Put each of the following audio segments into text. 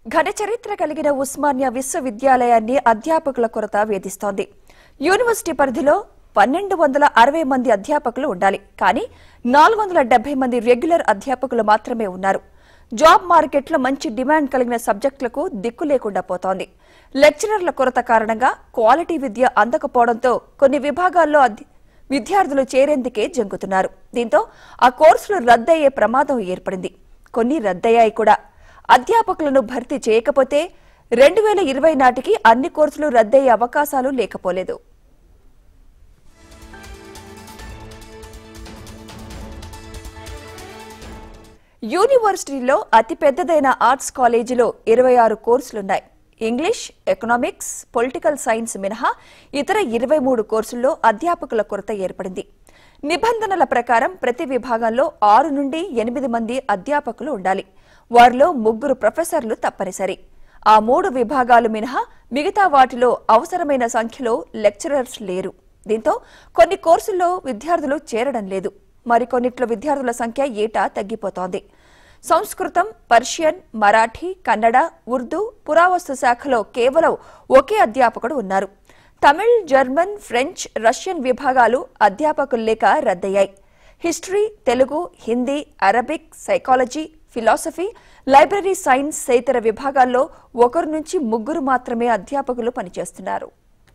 ఘన చరిత్ర కలిగిన ఉస్మానియా విశ్వవిద్యాలయాన్ని అధ్యాపకుల కొరత వేధిస్తోంది యూనివర్సిటీ పరిధిలో పన్నెండు వందల అరవై మంది అధ్యాపకులు ఉండాలి కానీ నాలుగు వందల డెబ్బై మంది రెగ్యులర్ అధ్యాపకులు మాత్రమే ఉన్నారు జాబ్ మార్కెట్లో మంచి డిమాండ్ కలిగిన సబ్జెక్టులకు దిక్కు లేకుండా పోతోంది లెక్చరర్ల కొరత కారణంగా క్వాలిటీ విద్య అందకపోవడంతో కొన్ని విభాగాల్లో అధ్య- విద్యార్థులు చేరేందుకే జంకుతున్నారు దీంతో ఆ కోర్సులు రద్దయ్యే ప్రమాదం ఏర్పడింది కొన్ని రద్దయ్యాయి కూడా అధ్యాపకులను భర్తీ చేయకపోతే రెండు వేల ఇరవై నాటికి అన్ని కోర్సులు రద్దయ్యే అవకాశాలు లేకపోలేదు యూనివర్సిటీలో అతిపెద్దదైన ఆర్ట్స్ కాలేజీలో ఇరవై ఆరు కోర్సులున్నాయి ఇంగ్లీష్ ఎకనామిక్స్ పొలిటికల్ సైన్స్ మినహా ఇతర ఇరవై మూడు కోర్సుల్లో అధ్యాపకుల కొరత ఏర్పడింది నిబంధనల ప్రకారం ప్రతి విభాగంలో ఆరు నుండి ఎనిమిది మంది అధ్యాపకులు ఉండాలి వారిలో ముగ్గురు ప్రొఫెసర్లు తప్పనిసరి ఆ మూడు విభాగాలు మినహా మిగతా వాటిలో అవసరమైన సంఖ్యలో లెక్చరర్స్ లేరు దీంతో కొన్ని కోర్సుల్లో విద్యార్థులు చేరడం లేదు మరికొన్నిట్లో విద్యార్థుల సంఖ్య ఏటా తగ్గిపోతోంది సంస్కృతం పర్షియన్ మరాఠీ కన్నడ ఉర్దూ పురావస్తు శాఖలో కేవలం ఒకే అధ్యాపకుడు ఉన్నారు తమిళ్ జర్మన్ ఫ్రెంచ్ రష్యన్ విభాగాలు అధ్యాపకులు లేక రద్దయ్యాయి history Telugu Hindi Arabic psychology philosophy library science తదితర విభాగాల్లో ఒకరు నుంచి ముగ్గురు మాత్రమే అధ్యాపకులు పనిచేస్తున్నారు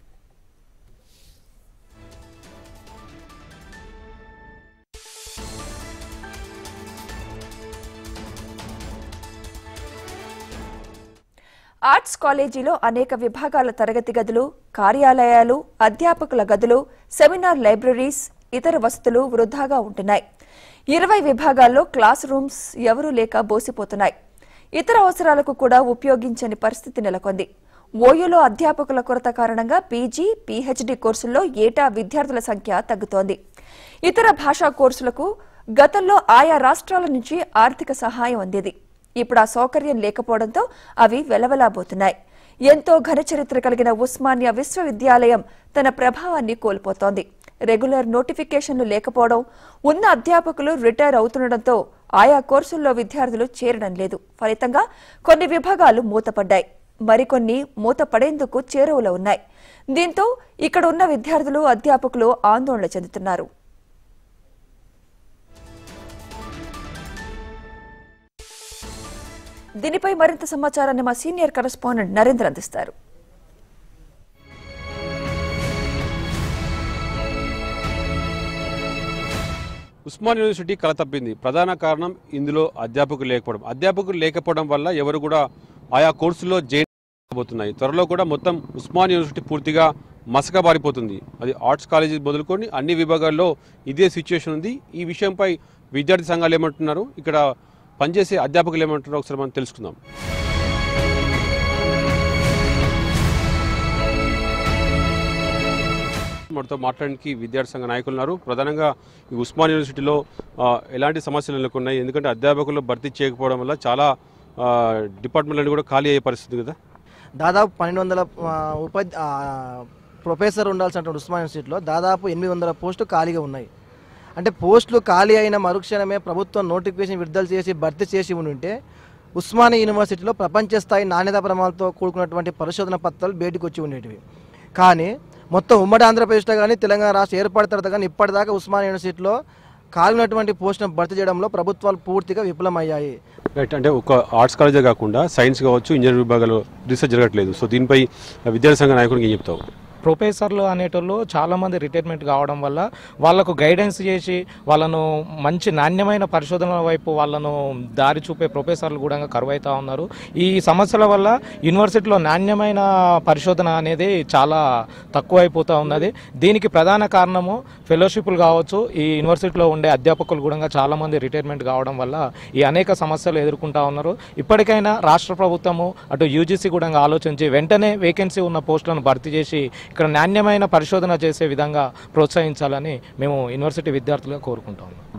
ఆర్ట్స్ కాలేజీలో అనేక విభాగాల తరగతి గదులు కార్యాలయాలు అధ్యాపకుల గదులు సెమినార్ లైబ్రరీస్ ఇతర వసతులు వృధాగా ఉంటున్నాయి ఇరవై విభాగాల్లో క్లాస్ రూమ్స్ ఎవరూ లేక బోసిపోతున్నాయి ఇతర అవసరాలకు కూడా ఉపయోగించని పరిస్థితి నెలకొంది ఓయూలో అధ్యాపకుల కొరత కారణంగా పీజీ పీహెచ్డీ కోర్సుల్లో ఏటా విద్యార్థుల సంఖ్య తగ్గుతోంది ఇతర భాషా కోర్సులకు గతంలో ఆయా రాష్ట్రాల నుంచి ఆర్థిక సహాయం అందేది ఇప్పుడు ఆ సౌకర్యం లేకపోవడంతో అవి వెలవెలాబోతున్నాయి ఎంతో ఘనచరిత్ర కలిగిన ఉస్మానియా విశ్వవిద్యాలయం తన ప్రభావాన్ని కోల్పోతోంది రెగ్యులర్ నోటిఫికేషన్లు లేకపోవడం ఉన్న అధ్యాపకులు రిటైర్ అవుతుండటంతో ఆయా కోర్సుల్లో విద్యార్థులు చేరడం లేదు ఫలితంగా కొన్ని విభాగాలు మూతపడ్డాయి మరికొన్ని మూతపడేందుకు చేరువలో ఉన్నాయి దీంతో ఇక్కడ ఉన్న విద్యార్థులు అధ్యాపకులు ఆందోళన చెందుతున్నారు దీనిపై మరింత సమాచారాన్ని మా సీనియర్ కరెస్పాండెంట్ నరేంద్ర అందిస్తారు ఉస్మాన్ యూనివర్సిటీ కల తప్పింది ప్రధాన కారణం ఇందులో అధ్యాపకులు లేకపోవడం అధ్యాపకులు లేకపోవడం వల్ల ఎవరు కూడా ఆయా కోర్సుల్లో జైన్ పోతున్నాయి త్వరలో కూడా మొత్తం ఉస్మాన్ యూనివర్సిటీ పూర్తిగా మసకబారిపోతుంది అది ఆర్ట్స్ కాలేజీ మొదలుకొని అన్ని విభాగాల్లో ఇదే సిచ్యుయేషన్ ఉంది ఈ విషయంపై విద్యార్థి సంఘాలు ఏమంటున్నారు ఇక్కడ పనిచేసే అధ్యాపకులు ఏమంటున్నారో ఒకసారి మనం తెలుసుకుందాం మనతో మాట్లాడడానికి విద్యార్థి సంఘ నాయకులు ఉన్నారు ప్రధానంగా ఈ ఉస్మాన్ యూనివర్సిటీలో ఆ, ఎలాంటి సమస్యలు నెలకొన్నాయి ఎందుకంటే అధ్యాపకులు భర్తీ చేయకపోవడం వల్ల చాలా ఆ, డిపార్ట్మెంట్లన్నీ కూడా ఖాళీ అయ్యే పరిస్థితి కదా దాదాపు పన్నెండు వందల ఉపాధి ఆ, ప్రొఫెసర్ ఉండాల్సిన ఉస్మాన్ యూనివర్సిటీలో దాదాపు ఎనిమిది వందల పోస్టులు ఖాళీగా ఉన్నాయి అంటే పోస్టులు ఖాళీ అయిన మరుక్షణమే ప్రభుత్వం నోటిఫికేషన్ విడుదల చేసి భర్తీ చేసి ఉంటే ఉస్మానియా యూనివర్సిటీలో ప్రపంచ స్థాయి నాణ్యతా ప్రమాణాలతో కూడుకున్నటువంటి పరిశోధన పత్రాలు బయటకు వచ్చి ఉండేటివి కానీ మొత్తం ఉమ్మడి ఆంధ్రప్రదేశ్లో కానీ తెలంగాణ రాష్ట్ర ఏర్పడిన తర్వాత కానీ ఇప్పటిదాకా ఉస్మానియా యూనివర్సిటీలో ఖాళీ ఉన్నటువంటి పోస్టులను భర్తీ చేయడంలో ప్రభుత్వాలు పూర్తిగా విఫలమయ్యాయి రైట్ అంటే ఒక ఆర్ట్స్ కాలేజే కాకుండా సైన్స్ కావచ్చు ఇంజనీరింగ్ విభాగాలు రీసెర్చ్ జరగట్లేదు సో దీనిపై విద్యార్థి సంఘ నాయకుడికి ఏం చెప్తావు ప్రొఫెసర్లు అనేటోళ్ళు చాలామంది రిటైర్మెంట్ కావడం వల్ల వాళ్ళకు గైడెన్స్ చేసి వాళ్ళను మంచి నాణ్యమైన పరిశోధనల వైపు వాళ్ళను దారి చూపే ప్రొఫెసర్లు కూడా కరువైతా ఉన్నారు ఈ సమస్యల వల్ల యూనివర్సిటీలో నాణ్యమైన పరిశోధన అనేది చాలా తక్కువైపోతూ ఉన్నది దీనికి ప్రధాన కారణము ఫెలోషిప్లు కావచ్చు ఈ యూనివర్సిటీలో ఉండే అధ్యాపకులు కూడా చాలామంది రిటైర్మెంట్ కావడం వల్ల ఈ అనేక సమస్యలు ఎదుర్కొంటా ఉన్నారు ఇప్పటికైనా రాష్ట్ర ప్రభుత్వము అటు యూజీసీ కూడా ఆలోచించి వెంటనే వేకెన్సీ ఉన్న పోస్టులను భర్తీ చేసి ఇక్కడ నాణ్యమైన పరిశోధన చేసే విధంగా ప్రోత్సహించాలని మేము యూనివర్సిటీ విద్యార్థులుగా కోరుకుంటాం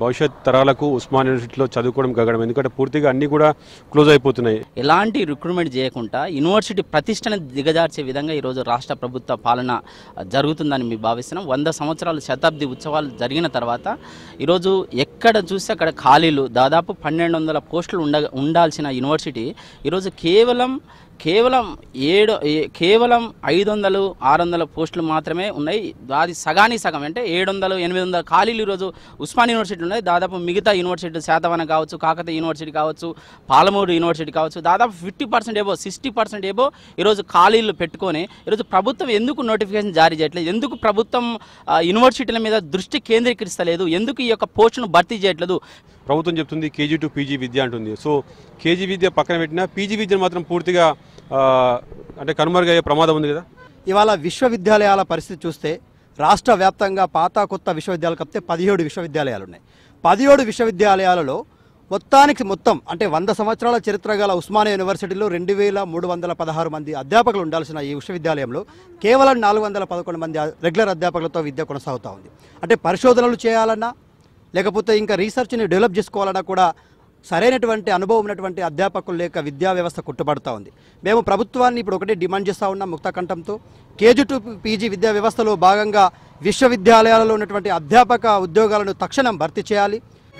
భవిష్యత్ తరాలకు ఉస్మాన్ యూనివర్సిటీలో చదువుకోవడం గగనం ఎందుకంటే పూర్తిగా అన్ని కూడా క్లోజ్ అయిపోతున్నాయి ఎలాంటి రిక్రూట్మెంట్ చేయకుండా యూనివర్సిటీ ప్రతిష్టను దిగజార్చే విధంగా ఈరోజు రాష్ట్ర ప్రభుత్వ పాలన జరుగుతుందని మేము భావిస్తున్నాం వంద సంవత్సరాలు శతాబ్ది ఉత్సవాలు జరిగిన తర్వాత ఈరోజు ఎక్కడ చూస్తే అక్కడ ఖాళీలు దాదాపు పన్నెండు వందల పోస్టులు ఉండ ఉండాల్సిన యూనివర్సిటీ ఈరోజు కేవలం కేవలం ఏడు ఏ- కేవలం ఐదు వందలు ఆరు వందల పోస్టులు మాత్రమే ఉన్నాయి అది సగానికి సగం అంటే ఏడు వందలు ఎనిమిది వందల ఖాళీలు ఈరోజు ఉస్మాన్ యూనివర్సిటీ ఉన్నాయి దాదాపు మిగతా యూనివర్సిటీ శాతవన కావచ్చు కాకతీయ యూనివర్సిటీ కావచ్చు పాలమూరు యూనివర్సిటీ కావచ్చు దాదాపు ఫిఫ్టీ పర్సెంట్ ఏబో సిక్స్టీ పర్సెంట్ ఏబో ఈరోజు ఖాళీలు పెట్టుకొని ఈరోజు ప్రభుత్వం ఎందుకు నోటిఫికేషన్ జారీ చేయట్లేదు ఎందుకు ప్రభుత్వం ఆ, యూనివర్సిటీల మీద దృష్టి కేంద్రీకరిస్తలేదు ఎందుకు ఈ యొక్క పోస్టును భర్తీ చేయట్లేదు ప్రభుత్వం చెప్తుంది కేజీ టు పీజీ విద్య అంటుంది సో కేజీ విద్య పక్కన పెట్టినా పీజీ విద్యను మాత్రం పూర్తిగా ఆ, అంటే కనుమరుగయ్యే ప్రమాదం ఉంది కదా ఇవాళ విశ్వవిద్యాలయాల పరిస్థితి చూస్తే రాష్ట్ర వ్యాప్తంగా పాత కొత్త విశ్వవిద్యాలయాలు కప్పితే పదిహేడు విశ్వవిద్యాలయాలు ఉన్నాయి పదిహేడు విశ్వవిద్యాలయాలలో మొత్తానికి మొత్తం అంటే వంద సంవత్సరాల చరిత్ర గల ఉస్మానియా యూనివర్సిటీలో రెండు వేల మూడు వందల పదహారు మంది అధ్యాపకులు ఉండాల్సిన ఈ విశ్వవిద్యాలయంలో కేవలం నాలుగు వందల పదకొండు మంది రెగ్యులర్ అధ్యాపకులతో విద్య కొనసాగుతూ ఉంది అంటే పరిశోధనలు చేయాలన్నా లేకపోతే ఇంకా రీసెర్చ్ని డెవలప్ చేసుకోవాలన్నా కూడా సరైనటువంటి అనుభవం ఉన్నటువంటి అధ్యాపకులు లేక విద్యా వ్యవస్థ కుట్టుబడుతూ ఉంది మేము ప్రభుత్వాన్ని ఇప్పుడు ఒకటే డిమాండ్ చేస్తూ ఉన్నాం ముక్తకంఠంతో కేజీ టు పీజీ విద్యా వ్యవస్థలో భాగంగా విశ్వవిద్యాలయాలలో ఉన్నటువంటి అధ్యాపక ఉద్యోగాలను తక్షణం భర్తీ చేయాలి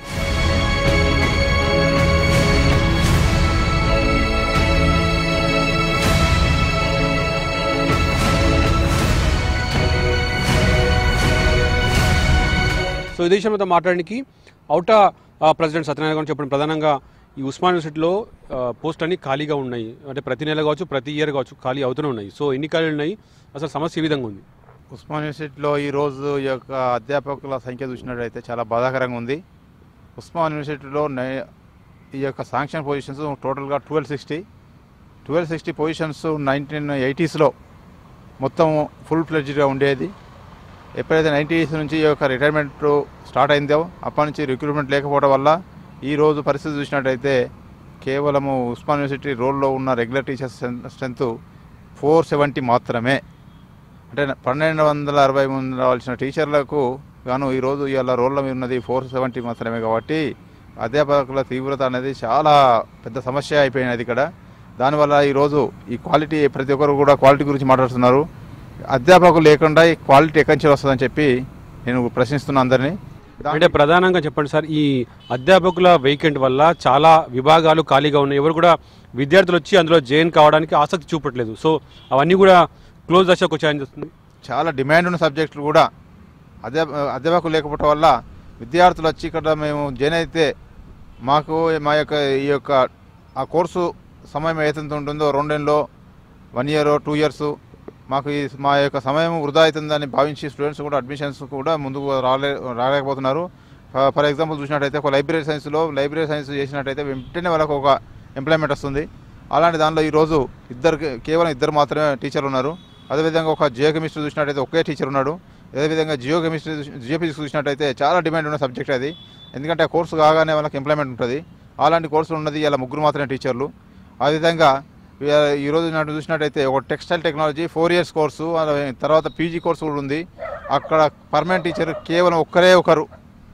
సో ఇదే విషయంలో మాట్లాడడానికి అవుటా ప్రెసిడెంట్ సత్యనారాయణ గారు చెప్పడం ప్రధానంగా ఈ ఉస్మాన్ యూనివర్సిటీలో ఆ, పోస్ట్ అన్ని ఖాళీగా ఉన్నాయి అంటే ప్రతి నెల కావచ్చు ప్రతి ఇయర్ కావచ్చు ఖాళీ అవుతూనే ఉన్నాయి సో ఎన్ని ఖాళీలు ఉన్నాయి అసలు సమస్య ఈ విధంగా ఉంది ఉస్మాన్ యూనివర్సిటీలో ఈరోజు ఈ యొక్క అధ్యాపకుల సంఖ్య చూసినట్టయితే చాలా బాధాకరంగా ఉంది ఉస్మాన్ యూనివర్సిటీలో నై- ఈ యొక్క శాంక్షన్ పొజిషన్స్ టోటల్గా twelve sixty twelve sixty positions nineteen ఎయిటీస్లో మొత్తం ఫుల్ ఫ్లెడ్జ్గా ఉండేది ఎప్పుడైతే నైంటీస్ నుంచి ఈ యొక్క రిటైర్మెంట్ స్టార్ట్ అయిందో అప్పటి నుంచి రిక్రూట్మెంట్ లేకపోవడం వల్ల ఈ రోజు పరిస్థితి చూసినట్టయితే కేవలము ఉస్మాన్ యూనివర్సిటీ రోల్లో ఉన్న regular teachers strength four seventy మాత్రమే అంటే పన్నెండు వందల అరవై మంది రావాల్సిన టీచర్లకు గాను ఈరోజు ఇవాళ రోడ్ల మీద ఉన్నది ఫోర్ సెవెంటీ మాత్రమే కాబట్టి అధ్యాపకుల తీవ్రత అనేది చాలా పెద్ద సమస్య అయిపోయినది ఇక్కడ దానివల్ల ఈరోజు ఈ క్వాలిటీ ప్రతి ఒక్కరు కూడా క్వాలిటీ గురించి మాట్లాడుతున్నారు అధ్యాపకులు లేకుండా ఈ క్వాలిటీ ఎక్కడి నుంచి వస్తుందని చెప్పి నేను ప్రశ్నిస్తున్నా అందరినీ అంటే ప్రధానంగా చెప్పండి సార్ ఈ అధ్యాపకుల వేకెంట్ వల్ల చాలా విభాగాలు ఖాళీగా ఉన్నాయి ఎవరు కూడా విద్యార్థులు వచ్చి అందులో జాయిన్ కావడానికి ఆసక్తి చూపట్లేదు సో అవన్నీ కూడా క్లోజ్ దశకు వచ్చాయని చూస్తుంది చాలా డిమాండ్ ఉన్న సబ్జెక్టులు కూడా అధ్యాప అధ్యాపకులు లేకపోవటం వల్ల విద్యార్థులు వచ్చి ఇక్కడ మేము జాయిన్ అయితే మాకు మా యొక్క ఈ యొక్క ఆ కోర్సు సమయం ఏదైతే ఉంటుందో రెండేళ్ళలో వన్ ఇయర్ టూ ఇయర్స్ మాకు ఈ మా యొక్క సమయం వృధా అవుతుందని భావించి స్టూడెంట్స్ కూడా అడ్మిషన్స్ కూడా ముందుకు రాలే రాలేకపోతున్నారు ఫర్ ఎగ్జాంపుల్ చూసినట్టయితే ఒక లైబ్రరీ సైన్స్లో లైబ్రరీ సైన్స్ చేసినట్టయితే వెంటనే వాళ్ళకు ఒక ఎంప్లాయ్మెంట్ వస్తుంది అలాంటి దానిలో ఈరోజు ఇద్దరు కేవలం ఇద్దరు మాత్రమే టీచర్లు ఉన్నారు అదేవిధంగా ఒక జియో కెమిస్ట్రీ చూసినట్టయితే ఒకే టీచర్ ఉన్నాడు అదేవిధంగా జియో కెమిస్ట్రీ జియో ఫిజిక్స్ చూసినట్టయితే చాలా డిమాండ్ ఉన్న సబ్జెక్ట్ అది ఎందుకంటే ఆ కోర్సు కాగానే వాళ్ళకి ఎంప్లాయ్మెంట్ ఉంటుంది అలాంటి కోర్సులు ఉన్నది ఇలా ముగ్గురు మాత్రమే టీచర్లు ఆ విధంగా ఇవాళ ఈ రోజు నాటి చూసినట్టయితే ఒక textile technology four years course అలా తర్వాత పీజీ కోర్సు కూడా ఉంది అక్కడ పర్మనెంట్ టీచర్ కేవలం ఒక్కరే ఒకరు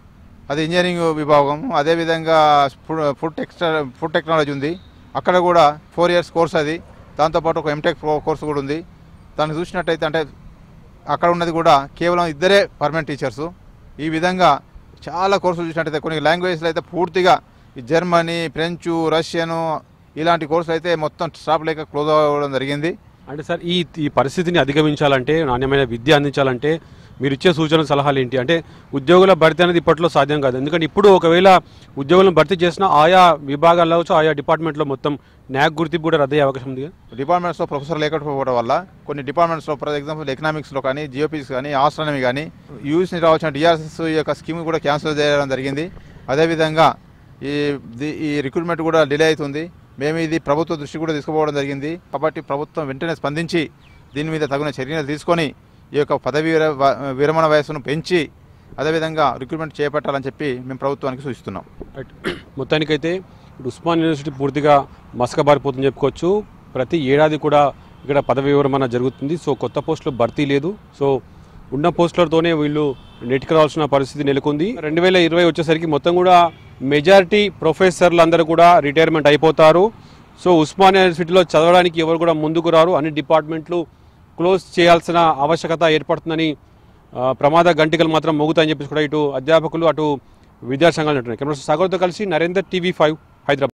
అది ఇంజనీరింగ్ విభాగం అదేవిధంగా food food textile food technology ఉంది అక్కడ కూడా ఫోర్ ఇయర్స్ కోర్స్ అది దాంతోపాటు ఒక ఎంటెక్ కోర్సు కూడా ఉంది దాన్ని చూసినట్టయితే అంటే అక్కడ ఉన్నది కూడా కేవలం ఇద్దరే పర్మనెంట్ టీచర్సు ఈ విధంగా చాలా కోర్సులు చూసినట్టయితే కొన్ని లాంగ్వేజ్లు అయితే పూర్తిగా ఈ జర్మనీ ఫ్రెంచు రష్యను ఇలాంటి కోర్సులు అయితే మొత్తం స్టాప్ లేక క్లోజ్ అవ్వడం జరిగింది అంటే సార్ ఈ ఈ పరిస్థితిని అధిగమించాలంటే నాణ్యమైన విద్య అందించాలంటే మీరు ఇచ్చే సూచనలు సలహాలు ఏంటి అంటే ఉద్యోగుల భర్తీ అనేది ఇప్పట్లో సాధ్యం కాదు ఎందుకంటే ఇప్పుడు ఒకవేళ ఉద్యోగులను భర్తీ చేసినా ఆయా విభాగాల్లో కావచ్చు ఆయా డిపార్ట్మెంట్లో మొత్తం న్యాక్ గుర్తింపు కూడా రద్దయ్యే అవకాశం ఉంది కదా? డిపార్ట్మెంట్స్లో ప్రొఫెసర్ లేకపోవడం వల్ల కొన్ని డిపార్ట్మెంట్స్లో ఫర్ ఎగ్జాంపుల్ ఎకనామిక్స్లో కానీ జియోపీస్ కానీ ఆస్ట్రానమీ కానీ యూఎస్ నుంచి రావాల్సిన డిఆర్ఎస్ యొక్క స్కీమ్ కూడా క్యాన్సిల్ చేయడం జరిగింది అదేవిధంగా ఈ ది- ఈ రిక్రూట్మెంట్ కూడా డిలే అవుతుంది మేము ఇది ప్రభుత్వ దృష్టి కూడా తీసుకుపోవడం జరిగింది కాబట్టి ప్రభుత్వం వెంటనే స్పందించి దీని మీద తగిన చర్యలు తీసుకొని ఈ యొక్క పదవి విర- వ- విరమణ వయస్సును పెంచి అదేవిధంగా రిక్రూట్మెంట్ చేపట్టాలని చెప్పి మేము ప్రభుత్వానికి సూచిస్తున్నాం రైట్ మొత్తానికైతే ఇప్పుడు ఉస్మాన్ యూనివర్సిటీ పూర్తిగా మసకబారిపోతుందని చెప్పుకోవచ్చు ప్రతి ఏడాది కూడా ఇక్కడ పదవి వివరమణ జరుగుతుంది సో కొత్త పోస్టులు భర్తీ లేదు సో ఉన్న పోస్టులతోనే వీళ్ళు నెట్కి రావాల్సిన పరిస్థితి నెలకొంది రెండు వేల ఇరవై వచ్చేసరికి మొత్తం కూడా మెజారిటీ ప్రొఫెసర్లు అందరూ కూడా రిటైర్మెంట్ అయిపోతారు సో ఉస్మానియా యూనివర్సిటీలో చదవడానికి ఎవరు కూడా ముందుకు రారు అన్ని డిపార్ట్మెంట్లు క్లోజ్ చేయాల్సిన ఆవశ్యకత ఏర్పడుతుందని ఆ, ప్రమాద గంటికలు మాత్రం మోగుతాయని చెప్పేసి కూడా ఇటు అధ్యాపకులు అటు విద్యాసంఘాలు అంటున్నాయి కెమెరా సాగర్తో కలిసి నరేందర్ టీవీ ఫైవ్ హైదరాబాద్